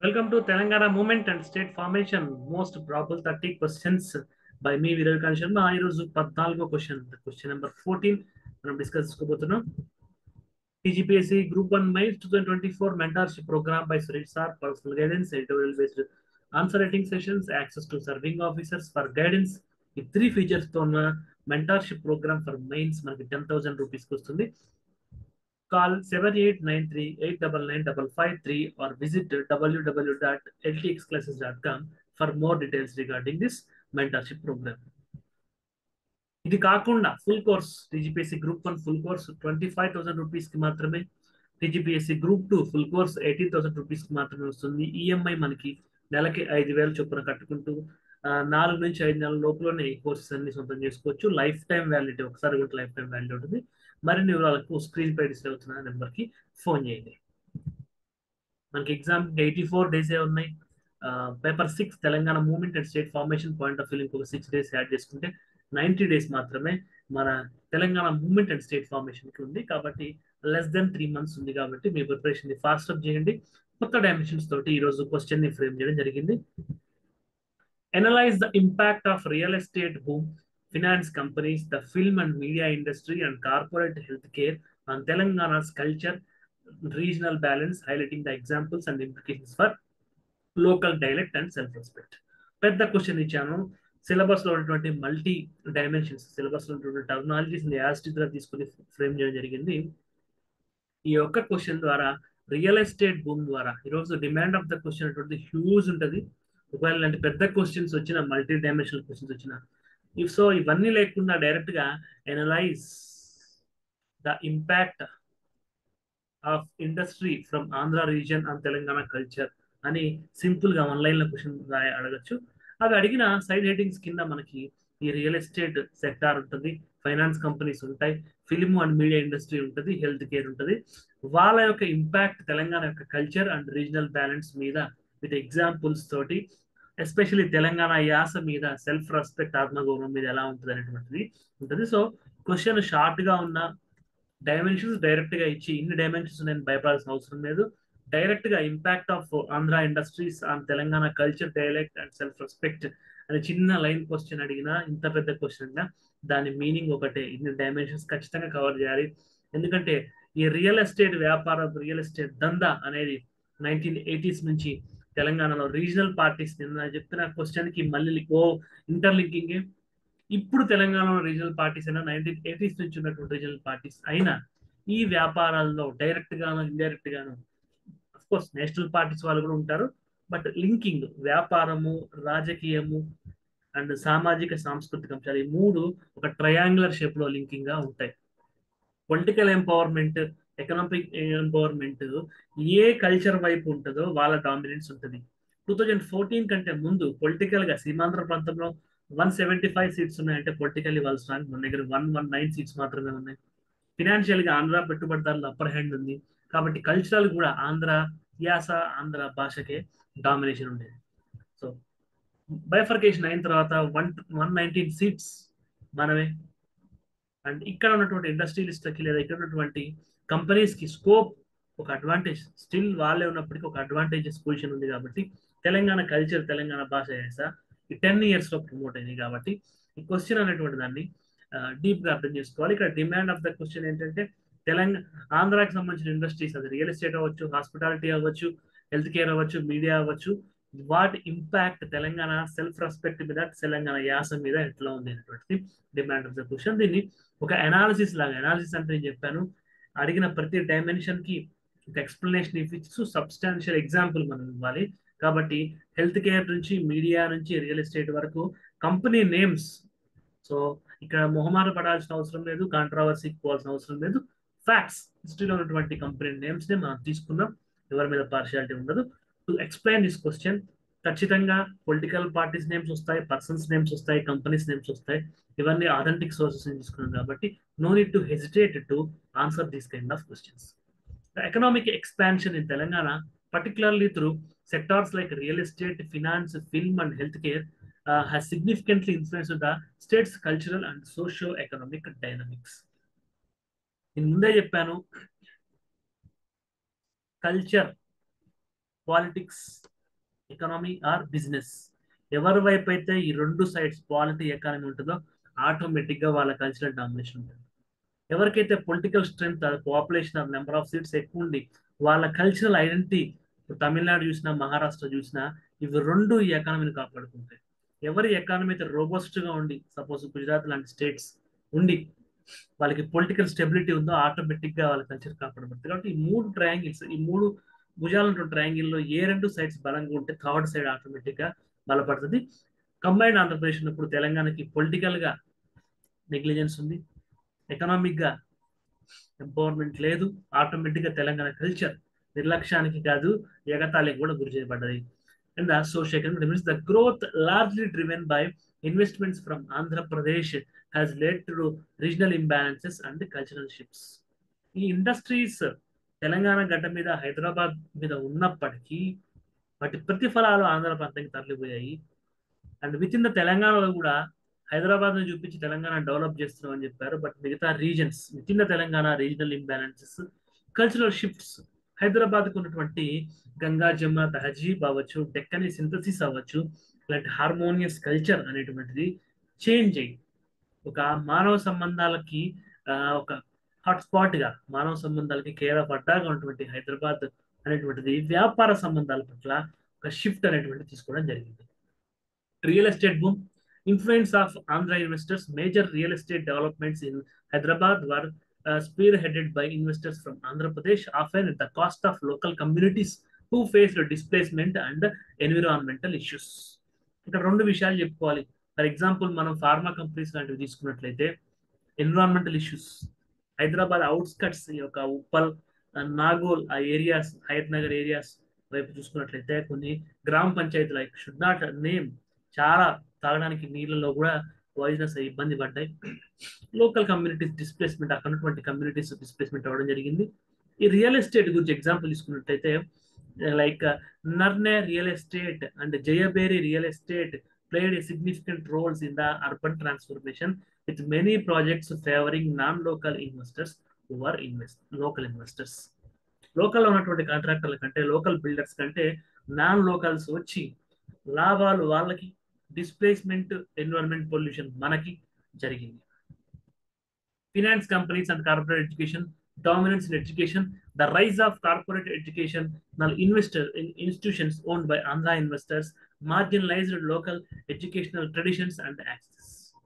Welcome to Telangana Movement and State Formation. Most probable 30 questions by me, Viral Sharma. ఈరోజు పద్నాలుగో question question number fourteen మనం discuss చేసుకోబోతున్నాం TGPSC group one mains two thousand twenty four mentorship program by Suresh sir personal guidance editorial based answer writing sessions access to serving officers for guidance ఈ three features తో ఉన్న mentorship program for mains మనకి ten thousand రూపీస్కి వస్తుంది call 7893-899-553 or visit www.ltxclasses.com for more details regarding this mentorship program. ఇది కాకుండా full course TGPSC group one full course twenty five thousand రూపీస్కి మాత్రమే TGPSC group two full course eighteen thousand రూపీస్కి మాత్రమే వస్తుంది ఈఎంఐ మనకి నెలకి ఐదు వేలు చొప్పున కట్టుకుంటూ నాలుగు నుంచి ఐదు నెలల లోపలనే ఈ కోర్సెస్ అన్ని సొంతం చేసుకోవచ్చు లైఫ్ టైం వ్యాలిడిటీ ఒకసారి కూడా లైఫ్ టైం వ్యాలిడిటీ ఉంటుంది మరిన్ని వివరాలకు స్క్రీన్ పై డిస్ప్లే అవుతున్న నెంబర్కి ఫోన్ చేయండి మనకి ఎగ్జామ్ ఎయిటీ ఫోర్ డేసే ఉన్నాయి paper six Telangana movement and state formation point of view ఇంకొక సిక్స్ డేస్ యాడ్ చేసుకుంటే నైంటీ డేస్ మాత్రమే మన తెలంగాణ మూవ్మెంట్ అండ్ స్టేట్ ఫార్మేషన్కి ఉంది కాబట్టి లెస్ దెన్ త్రీ మంత్స్ ఉంది కాబట్టి మీ ప్రిపరేషన్ ఫాస్ట్ అప్ చేయండి కొత్త డైమెన్షన్స్ తోటి ఈరోజు క్వశ్చన్ ని ఫ్రేమ్ చేయడం జరిగింది analyse the impact of real estate boom finance companies, the film and media industry, and corporate healthcare on Telangana's culture, regional balance, highlighting the examples and implications for local dialect and self-respect. పెద్ద question ఇచ్చాను syllabus లో ఉన్నటువంటి multi dimensions syllabus లో ఉన్నటువంటి terminologies యాస్టిక్ గా తీసుకుని frame చేయడం జరిగింది ఈ యొక్క క్వశ్చన్ ద్వారా రియల్ ఎస్టేట్ భూమి ద్వారా ఈరోజు డిమాండ్ ఆఫ్ ద క్వశ్చన్ అటువంటి హ్యూజ్ ఉంటుంది ఒకవేళ ఇలాంటి పెద్ద క్వశ్చన్స్ వచ్చిన మల్టీ డైమెన్షనల్ క్వశ్చన్స్ వచ్చిన ఇఫ్ సో ఇవన్నీ లేకుండా డైరెక్ట్ గా analyse the impact of industry from Andhra region and Telangana culture అని సింపుల్ గా ఆన్లైన్ లో క్వశ్చన్ అడగచ్చు అవి అడిగిన సైడ్ హెడ్డింగ్స్ కింద మనకి ఈ రియల్ ఎస్టేట్ సెక్టార్ ఉంటుంది ఫైనాన్స్ కంపెనీస్ ఉంటాయి ఫిలిం అండ్ మీడియా ఇండస్ట్రీ ఉంటుంది హెల్త్ కేర్ ఉంటుంది వాళ్ళ యొక్క ఇంపాక్ట్ తెలంగాణ యొక్క కల్చర్ అండ్ రీజనల్ బ్యాలెన్స్ మీద విత్ ఎగ్జాంపుల్స్ తోటి ఎస్పెషల్లీ తెలంగాణ యాస మీద సెల్ఫ్ రెస్పెక్ట్ ఆత్మగౌరవం మీద ఎలా ఉంటుంది అనేటువంటిది ఉంటుంది సో క్వశ్చన్ షార్ట్ గా ఉన్న డైమెన్షన్స్ డైరెక్ట్ గా ఇచ్చి ఇన్ని డైమెన్షన్స్ నేను భయపడాల్సిన అవసరం లేదు డైరెక్ట్ గా impact of Andhra industries on Telangana culture dialect and self respect అనే చిన్న లైన్ క్వశ్చన్ అడిగినా ఇంత పెద్ద క్వశ్చన్ గా దాని మీనింగ్ ఒకటే ఇన్ని డైమెన్షన్స్ ఖచ్చితంగా కవర్ చేయాలి ఎందుకంటే ఈ రియల్ ఎస్టేట్ వ్యాపారం రియల్ ఎస్టేట్ దందా అనేది నైన్టీన్ ఎయిటీస్ నుంచి తెలంగాణలో రీజనల్ పార్టీస్ నిన్న చెప్పిన క్వశ్చన్ కి మళ్ళీ ఓ ఇంటర్లింకింగ్ ఇప్పుడు తెలంగాణలో రీజనల్ పార్టీస్ అయినా నైన్టీన్ ఎయిటీస్ నుంచి ఉన్నటువంటి రీజనల్ పార్టీస్ అయినా ఈ వ్యాపారాల్లో డైరెక్ట్ గాను ఇండైరెక్ట్ గాను కోర్స్ నేషనల్ పార్టీస్ వాళ్ళు కూడా ఉంటారు బట్ లింకింగ్ వ్యాపారము రాజకీయము అండ్ సామాజిక సాంస్కృతిక అంశాలు ఈ మూడు ఒక ట్రయాంగులర్ షేప్ లో లింకింగ్ గా ఉంటాయి పొలిటికల్ ఎంపవర్మెంట్ ఎకనామిక్ ఎంపవర్మెంట్ ఏ కల్చర్ వైపు ఉంటుందో వాళ్ళ డామినెన్స్ ఉంటుంది టూ థౌజండ్ ఫోర్టీన్ కంటే ముందు పొలిటికల్ గా సీమాంధ్ర ప్రాంతంలో వన్ సెవెంటీ ఫైవ్ సీట్స్ ఉన్నాయంటే పొలిటికల్లీ వాళ్ళు స్ట్రాంగ్ మన దగ్గర వన్ వన్ నైన్ సీట్స్ మాత్రమే ఉన్నాయి ఫినాన్షియల్ గా ఆంధ్ర పెట్టుబడిదారులు అప్పర్ హ్యాండ్ ఉంది కాబట్టి కల్చరల్ కూడా ఆంధ్ర యాస ఆంధ్ర భాషకే డామినేషన్ ఉండేది సో బైఫర్కేషన్ అయిన తర్వాత వన్ వన్ నైన్టీన్ సీట్స్ మనమే అండ్ ఇక్కడ ఉన్నటువంటి ఇండస్ట్రియలిస్ట్లకి లేదా ఇక్కడ ఉన్నటువంటి కంపెనీస్ కి స్కోప్ ఒక అడ్వాంటేజ్ స్టిల్ వాళ్ళే ఉన్నప్పటికీ ఒక అడ్వాంటేజెస్ పొజిషన్ ఉంది కాబట్టి తెలంగాణ కల్చర్ తెలంగాణ భాష చేసా ఈ టెన్ ఇయర్స్ లో ప్రమోట్ అయింది కాబట్టి ఈ క్వశ్చన్ అనేటువంటి దాన్ని డీప్ గా అర్థం చేసుకోవాలి ఇక్కడ డిమాండ్ ఆఫ్ ద క్వశ్చన్ ఏంటంటే తెలంగాణ ఆంధ్రాకి సంబంధించిన ఇండస్ట్రీస్ అది రియల్ ఎస్టేట్ అవ్వచ్చు హాస్పిటాలిటీ అవ్వచ్చు హెల్త్ కేర్ అవ్వచ్చు మీడియా అవ్వచ్చు వాటి ఇంపాక్ట్ తెలంగాణ సెల్ఫ్ రెస్పెక్ట్ మీద తెలంగాణ యాస మీద ఎట్లా ఉంది అనేటువంటిది డిమాండ్ ఆఫ్ ద క్వశ్చన్ దీన్ని ఒక అనాలిసిస్ లాగా అనాలిసిస్ అంటే నేను చెప్పాను అడిగిన ప్రతి డైమెన్షన్ కి ఒక ఎక్స్ప్లెనేషన్ ఇవ్వచ్చు సబ్స్టాన్షియల్ ఎగ్జాంపుల్ మనం ఇవ్వాలి కాబట్టి హెల్త్ కేర్ నుంచి మీడియా నుంచి రియల్ ఎస్టేట్ వరకు కంపెనీ నేమ్స్ సో ఇక్కడ మొహమాట పడాల్సిన అవసరం లేదు కాంట్రవర్సీకి పోవాల్సిన అవసరం లేదు ఫ్యాక్ట్స్ హిస్టరీలో ఉన్నటువంటి కంపెనీ నేమ్స్ ని మనం తీసుకున్నాం ఎవరి మీద పార్షియాలిటీ ఉండదు టు ఎక్స్ప్లెయిన్ దిస్ క్వశ్చన్ ఖచ్చితంగా పొలిటికల్ పార్టీస్ నేమ్స్ వస్తాయి పర్సన్స్ నేమ్స్ వస్తాయి కంపెనీస్ నేమ్స్ వస్తాయి ఇవన్నీ అథెంటిక్ సోర్సెస్ తీసుకున్నాం కాబట్టి no need to hesitate to answer these kind of questions the economic expansion in Telangana particularly through sectors like real estate, finance, film, and healthcare, uh, has significantly influenced the state's cultural and socio-economic dynamics. నేను ముందే చెప్పాను culture politics economy or business ఎవరి వైపు అయితే ఈ రెండు sides polity economy ఉంటుందో automatic గా వాళ్ళ కల్చరల్ డామినేషన్ ఉంటుంది ఎవరికైతే political strength population of number of seats ఎక్కువ ఉండి వాళ్ళ కల్చరల్ ఐడెంటిటీ తమిళనాడు చూసినా మహారాష్ట్ర చూసినా ఇవి రెండు ఈ ఎకానమీని కాపాడుకుంటాయి ఎవరి ఎకానమీ అయితే రోబస్ట్ గా ఉండి సపోజ్ గుజరాత్ లాంటి స్టేట్స్ ఉండి వాళ్ళకి పొలిటికల్ స్టెబిలిటీ ఉందో ఆటోమేటిక్ గా వాళ్ళ కల్చర్ కాపాడబడుతుంది కాబట్టి ఈ మూడు ట్రయాంగిల్స్ ఈ మూడు భుజాల ట్రయాంగిల్ లో ఏ రెండు సైడ్స్ బలంగా ఉంటే థర్డ్ సైడ్ ఆటోమేటిక్ గా బలపడుతుంది కంబైన్డ్ ఆంధ్రప్రదేశ్ ఉన్నప్పుడు తెలంగాణకి పొలిటికల్ గా నెగ్లిజెన్స్ ఉంది ఎకనామిక్ గా ఎంపవర్మెంట్ లేదు ఆటోమేటిక్ గా తెలంగాణ కల్చర్ నిర్లక్ష్యానికి కాదు ఎగతాళికి కూడా గురి చేయబడ్డది and the social economic means the growth largely driven by investments from Andhra Pradesh has led to regional imbalances and cultural shifts ఈ ఇండస్ట్రీస్ తెలంగాణ గడ్డ మీద హైదరాబాద్ మీద ఉన్నప్పటికీ వాటి ప్రతిఫలాలు ఆంధ్ర ప్రాంతానికి తరలిపోయాయి అండ్ విత్ ఇన్ ద తెలంగాణలో కూడా హైదరాబాద్ ను చూపించి తెలంగాణ డెవలప్ చేస్తున్నాం అని చెప్పారు బట్ మిగతా reasons within the Telangana regional imbalances cultural shifts Hyderabad కు ఉన్నటువంటి గంగా జమున తహజీబ్ అవ్వచ్చు డెక్కని సింథసిస్ అవ్వచ్చు ఇలాంటి హార్మోనియస్ కల్చర్ అనేటువంటిది చేంజ్ అయ్యి ఒక మానవ సంబంధాలకి ఒక హాట్ స్పాట్ గా మానవ సంబంధాలకి కేర్ ఆఫ్ అడ్డాగా ఉన్నటువంటి హైదరాబాద్ అనేటువంటిది వ్యాపార సంబంధాల పట్ల ఒక షిఫ్ట్ అనేటువంటి తీసుకోవడం జరిగింది real estate boom influence of Andhra investors major real estate developments in Hyderabad were spearheaded by investors from Andhra Pradesh often the cost of local communities who face displacement and environmental issues ఇక్కడ రెండు విషయాలు చెప్పుకోవాలి ఫర్ ఎగ్జాంపుల్ మనం pharma companies లాంటివి తీసుకున్నట్లయితే environmental issues Hyderabad outskirts ఈ యొక్క ఉప్పల్ నాగోల్ ఆ ఏరియాస్ హయత్ నగర్ ఏరియాస్ వైపు చూసుకున్నట్లయితే కొన్ని గ్రామ పంచాయతీలు లైక్ షుడ్ నాట్ నేమ్ చాలా తాగడానికి నీళ్ళలో కూడా పాయిజనస్ ఇబ్బంది పడ్డాయి లోకల్ కమ్యూనిటీస్ డిస్ప్లేస్మెంట్ అక్కడ ఉన్నటువంటి కమ్యూనిటీస్ డిస్ప్లేస్మెంట్ అవ్వడం జరిగింది ఈ రియల్ ఎస్టేట్ గురించి ఎగ్జాంపుల్ తీసుకున్నట్లయితే like Narne real estate and Jayabheri real estate played a significant roles in the urban transformation with many projects favoring non-local investors who are invest local investors. Local ఉన్నటువంటి కాంట్రాక్టర్ల కంటే local builders కంటే non locals వచ్చి లాభాలు వాళ్ళకి displacement environment pollution మనకి జరిగింది finance companies and corporate education dominance in education, the rise of corporate education, investor in institutions owned by Andhra investors, marginalized local educational traditions and access.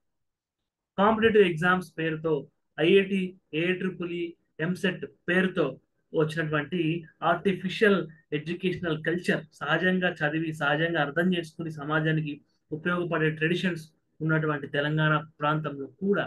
Competitive exams పేరుతో IIT ఏట్రిపులి ఎంసెట్ పేరుతో వచ్చినటువంటి artificial educational culture సహజంగా చదివి సహజంగా అర్థం చేసుకుని సమాజానికి ఉపయోగపడే ట్రెడిషన్స్ ఉన్నటువంటి తెలంగాణ ప్రాంతంలో కూడా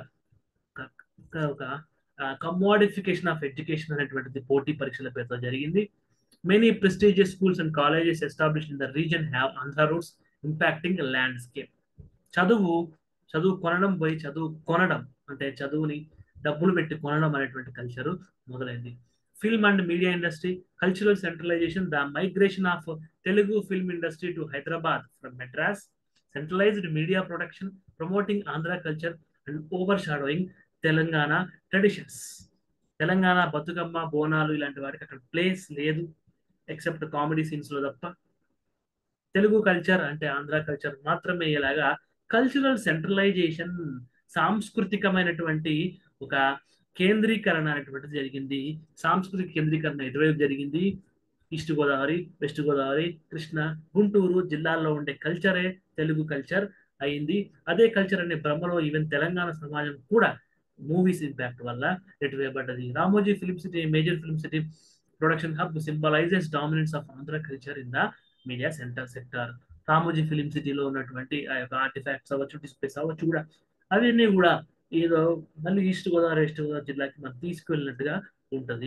ఒక కమోడిఫికేషన్ ఆఫ్ ఎడ్యుకేషన్ అనేటువంటిది పోటీ పరీక్షల పేరుతో జరిగింది many prestigious schools and colleges establish in the region have Andhra roots impacting landscape చదువు చదువు కొనడం పోయి చదువు కొనడం అంటే చదువుని డబ్బులు పెట్టి కొనడం అనేటువంటి కల్చరు మొదలైంది film and media industry cultural centralisation the migration of Telugu film industry to Hyderabad from Madras centralised media production promoting Andhra culture and overshadowing Telangana traditions Telangana Bathukamma Bonalu ఇలాంటి వాటికి అక్కడ ప్లేస్ లేదు ఎక్సెప్ట్ కామెడీ సీన్స్ లో తప్ప తెలుగు కల్చర్ అంటే ఆంధ్ర కల్చర్ మాత్రమే ఇలాగా కల్చరల్ సెంట్రలైజేషన్ సాంస్కృతికమైనటువంటి ఒక కేంద్రీకరణ అనేటువంటిది జరిగింది సాంస్కృతిక కేంద్రీకరణ ఎటువైపు జరిగింది ఈస్ట్ గోదావరి వెస్ట్ గోదావరి కృష్ణ గుంటూరు జిల్లాల్లో ఉండే కల్చరే తెలుగు కల్చర్ అయింది అదే కల్చర్ అనే భ్రమలో ఈవెన్ తెలంగాణ సమాజం కూడా మూవీస్ ఇంపాక్ట్ వల్ల ఎటు వేయబడ్డది Ramoji film city major film city production hub symbolises dominance of Andhra culture in the media centre sector Ramoji film సిటీలో ఉన్నటువంటి ఆ యొక్క ఆర్టిఫాక్ట్స్ అవ్వచ్చు డిస్ప్లేస్ అవ్వచ్చు కూడా అవన్నీ కూడా ఏదో మళ్ళీ ఈస్ట్ గోదావరి వెస్ట్ గోదావరి జిల్లాకి మనం తీసుకువెళ్ళినట్టుగా ఉంటుంది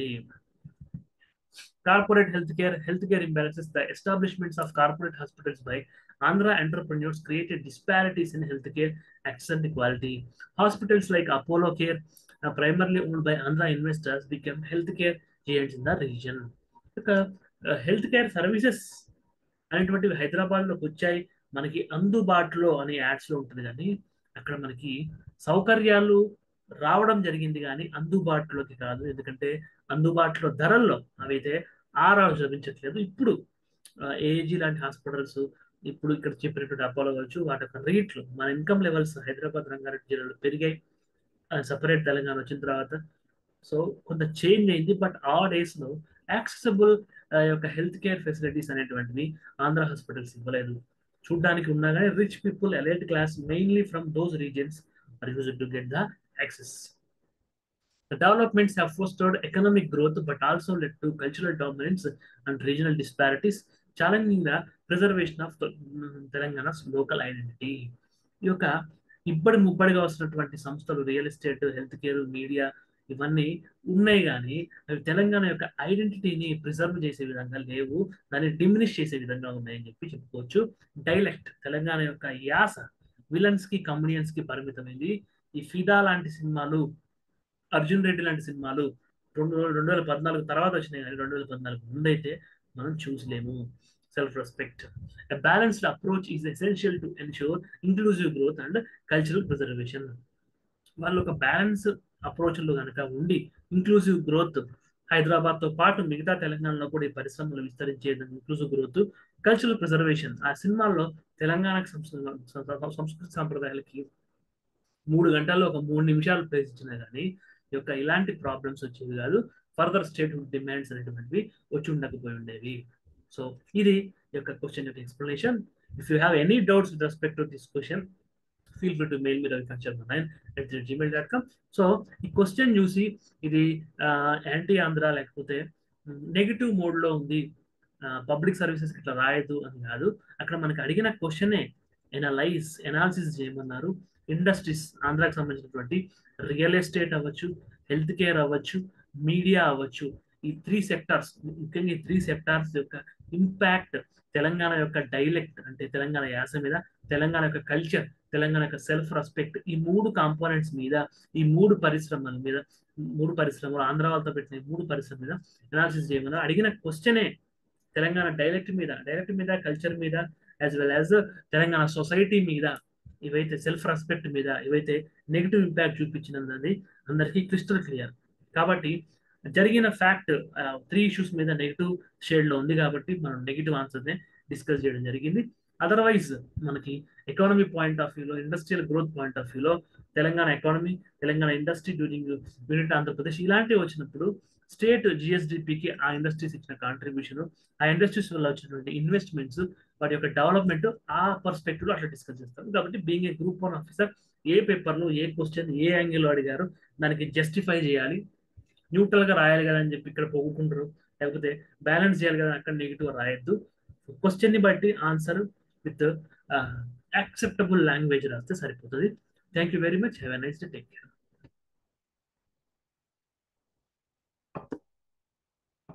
corporate health care health care imbalances the establishments of corporate hospitals by Andhra entrepreneurs created disparities in healthcare access and quality. Hospitals like Apollo Care, uh, primarily owned by Andhra investors, became healthcare giants in the region. Health care services అనేటువంటివి హైదరాబాద్లోకి వచ్చాయి మనకి అందుబాటులో అనే యాడ్స్లో ఉంటుంది కానీ అక్కడ మనకి సౌకర్యాలు రావడం జరిగింది కానీ అందుబాటులోకి కాదు ఎందుకంటే అందుబాటులో ధరల్లో అవైతే ఆ రోజు లభించట్లేదు ఇప్పుడు ఏజీ లాంటి హాస్పిటల్స్ ఇప్పుడు ఇక్కడ చెప్పినటువంటి అపోలో కావచ్చు వాటి యొక్క రేట్లు మన ఇన్కమ్ లెవెల్స్ హైదరాబాద్ రంగారెడ్డి జిల్లాలో పెరిగాయి సపరేట్ తెలంగాణ వచ్చిన తర్వాత సో కొంత చేంజ్ అయింది బట్ ఆ డేస్ లో యాక్సెసబుల్ యొక్క హెల్త్ కేర్ ఫెసిలిటీస్ అనేటువంటివి ఆంధ్ర హాస్పిటల్స్ ఇవ్వలేదు చూడడానికి ఉన్నా కానీ rich people elite class mainly from those reasons are use to get the access The developments have fostered economic growth but also led to cultural dominance and regional disparities, challenging the preservation of the, Telangana's local identity. ఈ యొక్క ఇబ్బడి ముబ్బడిగా వస్తున్నటువంటి సంస్థలు real estate health care media ఇవన్నీ ఉన్నాయి కానీ అవి తెలంగాణ యొక్క ఐడెంటిటీని ప్రిజర్వ్ చేసే విధంగా లేవు దాన్ని డిమినిష్ చేసే విధంగా ఉన్నాయని చెప్పి చెప్పుకోవచ్చు డైలెక్ట్ తెలంగాణ యొక్క యాస విలన్స్ కి కమెడియన్స్ కి పరిమితమైంది ఈ ఫిదా లాంటి సినిమాలు అర్జున్ రెడ్డి లాంటి సినిమాలు రెండు రెండు వేల పద్నాలుగు తర్వాత వచ్చినాయి కానీ రెండు వేల పద్నాలుగు ముందైతే మనం చూసలేము self respect balanced approach is essential to ensure inclusive growth and cultural preservation వాళ్ళు ఒక బ్యాలెన్స్ అప్రోచ్లో కనుక ఉండి ఇంక్లూజివ్ గ్రోత్ హైదరాబాద్ తో పాటు మిగతా తెలంగాణలో కూడా ఈ పరిశ్రమలు విస్తరించే ఇంక్లూజివ్ గ్రోత్ కల్చరల్ ప్రిజర్వేషన్ ఆ సినిమాల్లో తెలంగాణకు సంస్కృతి సాంప్రదాయాలకి మూడు గంటల్లో ఒక మూడు నిమిషాలు ప్లేస్ ఇచ్చినా కానీ యొక్క ఇలాంటి ప్రాబ్లమ్స్ వచ్చేవి కాదు ఫర్దర్ స్టేట్ డిమాండ్స్ అనేటువంటివి వచ్చి ఉండకపోయి ఉండేవి సో ఇది యొక్క క్వశ్చన్ యొక్క explanation if you have any doubts with respect to this question feel free to mail me Ravikanth nine at Gmail dot com so ఈ క్వశ్చన్ చూసి ఇది యాంటీ ఆంధ్ర లేకపోతే నెగిటివ్ మోడ్లో ఉంది పబ్లిక్ సర్వీసెస్ ఇట్లా రాయదు అని కాదు అక్కడ మనకి అడిగిన క్వశ్చనే ఎనలైజ్ ఎనాలిసిస్ చేయమన్నారు ఇండస్ట్రీస్ ఆంధ్రాకి సంబంధించినటువంటి రియల్ ఎస్టేట్ అవ్వచ్చు హెల్త్ కేర్ అవ్వచ్చు మీడియా అవ్వచ్చు ఈ త్రీ సెక్టార్స్ ముఖ్యంగా ఈ త్రీ సెక్టార్స్ యొక్క ఇంపాక్ట్ తెలంగాణ యొక్క డైలెక్ట్ అంటే తెలంగాణ యాస మీద తెలంగాణ యొక్క కల్చర్ తెలంగాణ యొక్క సెల్ఫ్ రెస్పెక్ట్ ఈ మూడు కాంపోనెంట్స్ మీద ఈ మూడు పరిశ్రమల మీద మూడు పరిశ్రమలు ఆంధ్ర వాళ్ళతో పెట్టిన మూడు పరిశ్రమ మీద అనాలిసిస్ చేయమన్నారు అడిగిన క్వశ్చనే తెలంగాణ డైలెక్ట్ మీద డైలెక్ట్ మీద కల్చర్ మీద as well as Telangana society మీద ఇవైతే సెల్ఫ్ రెస్పెక్ట్ మీద ఇవైతే నెగిటివ్ ఇంపాక్ట్ చూపించినది అందరికీ క్రిస్టల్ క్లియర్ కాబట్టి జరిగిన ఫ్యాక్ట్ త్రీ ఇష్యూస్ మీద నెగిటివ్ షేడ్ లో ఉంది కాబట్టి మనం నెగిటివ్ ఆన్సర్ నే డిస్కస్ చేయడం జరిగింది అదర్వైజ్ మనకి ఎకానమీ పాయింట్ ఆఫ్ వ్యూలో ఇండస్ట్రియల్ గ్రోత్ పాయింట్ ఆఫ్ వ్యూలో Telangana economy Telangana industry during unit Andhra Pradesh ఇలాంటివి వచ్చినప్పుడు స్టేట్ జిఎస్డిపికి ఆ ఇండస్ట్రీస్ ఇచ్చిన కాంట్రిబ్యూషన్ ఆ ఇండస్ట్రీస్ వల్ల వచ్చినటువంటి ఇన్వెస్ట్మెంట్స్ వాటి యొక్క డెవలప్మెంట్ ఆ పర్స్పెక్టివ్ లో అట్లా డిస్కస్ చేస్తాం కాబట్టి being a group one officer ఏ పేపర్లో ఏ క్వశ్చన్ ఏ యాంగిల్ అడిగారు దానికి జస్టిఫై చేయాలి న్యూట్రల్ గా రాయాలి కదా అని చెప్పి ఇక్కడ పొగుకుంటారు లేకపోతే బ్యాలెన్స్ చేయాలి కదా అక్కడ నెగిటివ్ రాయొద్దు క్వశ్చన్ ని బట్టి ఆన్సర్ విత్ యాక్సెప్టబుల్ లాంగ్వేజ్ రాస్తే సరిపోతుంది thank you very much have a nice day take care